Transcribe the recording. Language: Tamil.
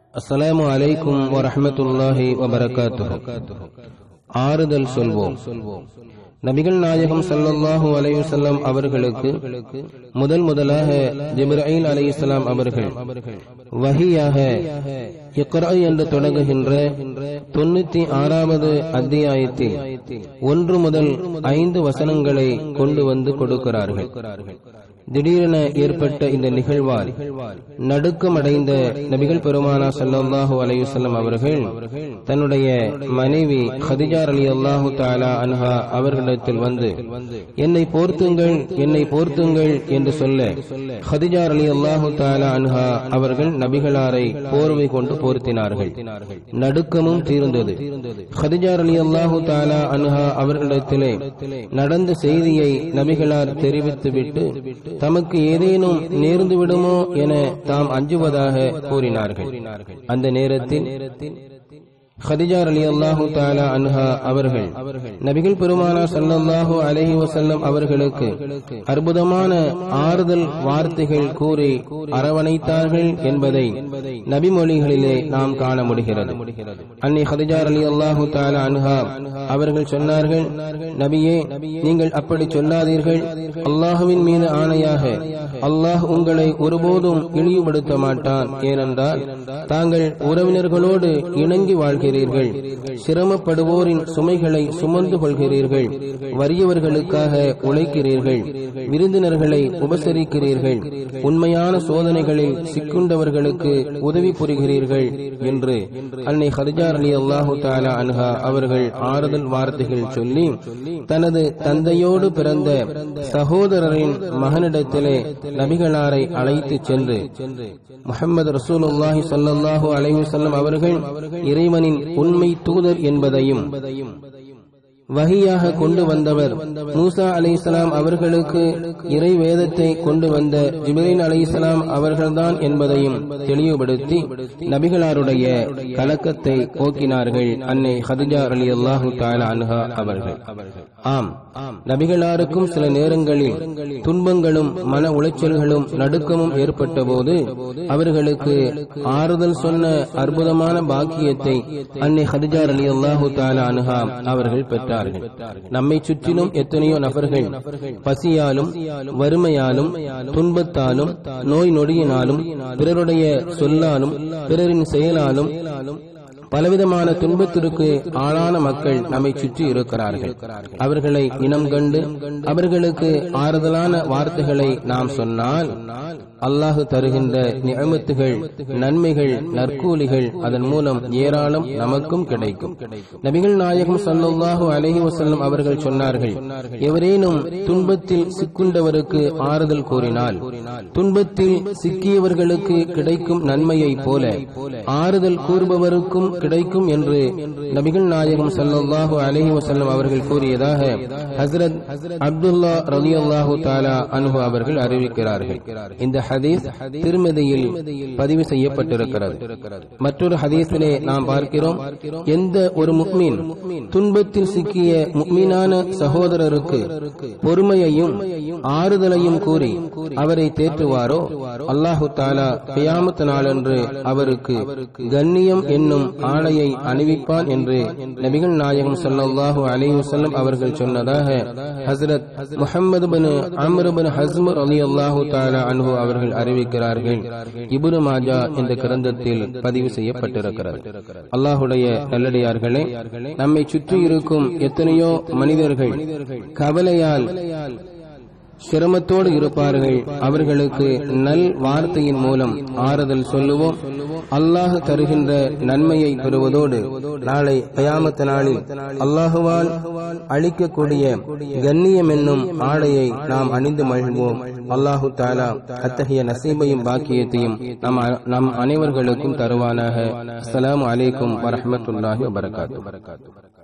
அஸ்ஸலாமு அலைக்கும் வரஹ்மத்துல்லாஹி வபரகாத்துஹு ஆறுதல் சொல்வோம் நபிகள் நாயகம் ஸல்லல்லாஹு அலைஹி வஸல்லம் அவர்களுக்கு முதல் முதலாக ஜிப்ரீல் அலைஹிஸ்ஸலாம் அவர்கள் வஹியாக இக்ரா என்று தொடங்குகின்ற தொண்ணூத்தி ஆறாவது அத்தியாயத்தில் ஒன்று முதல் ஐந்து வசனங்களை கொண்டு வந்து கொடுக்கிறார்கள் திடீரென ஏற்பட்ட இந்த நிகழ்வால் நடுக்கமடைந்த நபிகள் பெருமானா ஸல்லல்லாஹு அலைஹி வஸல்லம் அவர்கள் தன்னுடைய மனைவி ஹதிஜா ரலியல்லாஹு தஆலா அன்ஹா அவர்களிடத்தில் வந்து என்னை போர்த்துங்கள் என்னை போர்த்துங்கள் என்று சொல்ல ஹதிஜா ரலியல்லாஹு தஆலா அன்ஹா அவர்கள் நபிகளாரை போர்வை கொண்டு போர்த்தினார்கள் நடுக்கமும் தீர்ந்தது ஹதிஜா ரலியல்லாஹு தஆலா அன்ஹா அவர்களிடத்திலே நடந்த செய்தியை நபிகளார் தெரிவித்துவிட்டு தமக்கு ஏதேனும் நேர்ந்து விடுமோ என தாம் அஞ்சுவதாக கூறினார்கள் அந்த நேரத்தில் ஹதிஜா அலி அல்லாஹு தாலா அன்ஹா அவர்கள் நபிகள் பெருமானா சல்லல்லாஹு அலஹி வசல்லம் அவர்களுக்கு அற்புதமான ஆறுதல் வார்த்தைகள் கூறி அரவணைத்தார்கள் என்பதை நபிமொழிகளிலே நாம் காண முடிகிறது அன்னி ஹதிஜா அலி அல்லாஹு தாலா அன்ஹா அவர்கள் சொன்னார்கள் நபியே நீங்கள் அப்படி சொல்லாதீர்கள் அல்லாஹுவின் மீது ஆணையாக அல்லாஹ் உங்களை ஒருபோதும் இழிவுபடுத்த மாட்டான் ஏனென்றால் தாங்கள் உறவினர்களோடு இணங்கி வாழ்கிறீர்கள் சிரமப்படுவோரின் சுமைகளை சுமந்து கொள்கிறீர்கள் வறியவர்களுக்காக உழைக்கிறீர்கள் விருந்தினர்களை உபசரிக்கிறீர்கள் உண்மையான சோதனைகளில் சிக்குண்டவர்களுக்கு உதவி புரிகிறீர்கள் என்று அன்னை ஹரிஜார் அலி அல்லாஹு தாலா அன்ஹா அவர்கள் ஆறுதல் வார்த்தைகள் சொல்லி தனது தந்தையோடு பிறந்த சகோதரரின் மகனிடத்திலே நபிகளாரை அழைத்து சென்று முகமது ரசூலுல்லாஹி சல்லாஹூ அலைவசல்லம் அவர்கள் இறைவனின் உண்மை தூதர் என்பதையும் வகையாக கொண்டு வந்தவர் மூசா அலை இஸ்லாம் அவர்களுக்கு இறை வேதத்தை கொண்டு வந்த ஜிபிரின் அலை இஸ்லாம் அவர்கள்தான் என்பதையும் தெளிவுபடுத்தி நபிகளாருடைய கலக்கத்தை போக்கினார்கள் அன்னை ஹதிஜா அலி அல்லாஹு தாலா அன்ஹா அவர்கள் ஆம் நபிகளாருக்கும் சில நேரங்களில் துன்பங்களும் மன உளைச்சல்களும் நடுக்கமும் ஏற்பட்ட போது அவர்களுக்கு ஆறுதல் சொன்ன அற்புதமான பாக்கியத்தை அன்னை ஹதிஜா அலி அல்லாஹு தாலா அனுஹா அவர்கள் பெற்றார்கள் நம்மை சுற்றிலும் எத்தனையோ நபர்கள் பசியாலும் வறுமையாலும் துன்பத்தாலும் நோய் நொடியினாலும் பிறருடைய சொல்லாலும் பிறரின் செயலாலும் பலவிதமான துன்பத்திற்கு ஆளான மக்கள் நம்மை சுற்றி இருக்கிறார்கள் அவர்களை இனம் கண்டு அவர்களுக்கு ஆறுதலான வார்த்தைகளை நாம் சொன்னால் அல்லாஹு தருகின்ற நியமத்துகள் நன்மைகள் நற்கூலிகள் அதன் மூலம் ஏராளம் நமக்கும் கிடைக்கும் நபிகள் நாயகம் சல்லாஹூ அலஹி வசல்லம் அவர்கள் சொன்னார்கள் எவரேனும் துன்பத்தில் சிக்குண்டவருக்கு ஆறுதல் கூறினால் துன்பத்தில் சிக்கியவர்களுக்கு கிடைக்கும் நன்மையைப் போல ஆறுதல் கூறுபவருக்கும் கிடைக்கும் என்று நபிகள் நாயகம் சல்லாஹூ அலஹி வசல்லம் அவர்கள் கூறியதாக ஹசரத் அப்துல்லா ரலி அல்லாஹூ தாலா அனுபு அவர்கள் அறிவிக்கிறார்கள் இந்த ஹதீஸ் திருமதியில் பதிவு செய்யப்பட்டிருக்கிறது மற்றொரு ஹதீஸிலே நாம் பார்க்கிறோம் எந்த ஒரு முக்மீன் துன்பத்தில் சிக்கிய முக்மீனான சகோதரருக்கு பொறுமையையும் ஆறுதலையும் கூறி அவரை தேற்றுவாரோ அல்லாஹு தாலா கியாமத்து நாளன்று அவருக்கு கண்ணியம் என்னும் ஆடையை அணிவிப்பான் என்று நபிகள் நாயகம் சல்லாஹூ அலி வசல்லம் அவர்கள் சொன்னதாக ஹசரத் முகமது பின் அம்ரு பின் ஹஸ்மர் அலி அல்லாஹூ தாலா அன்ஹு அவர்கள் அறிவிக்கிறார்கள் இபுரு மாஜா என்ற கிரந்தத்தில் பதிவு செய்யப்பட்டிருக்கிறது அல்லாஹுடைய நல்லடியார்களே நம்மை சுற்றி இருக்கும் எத்தனையோ மனிதர்கள் கவலையால் சிரமத்தோடு இருப்பார்கள் அவர்களுக்கு நல் வார்த்தையின் மூலம் ஆறுதல் சொல்லுவோம் அல்லாஹ் தருகின்ற நன்மையை பெறுவதோடு நாளை கயாமத்த நாளில் அல்லாஹுவால் அளிக்கக்கூடிய கண்ணியம் என்னும் ஆடையை நாம் அணிந்து மகிழ்வோம் அல்லாஹு தாலா அத்தகைய நசீபையும் பாக்கியத்தையும் நம் நம் அனைவர்களுக்கும் தருவானாக அஸ்ஸலாமு அலைக்கும் வரஹமத்துல்லாஹி வபரகாத்து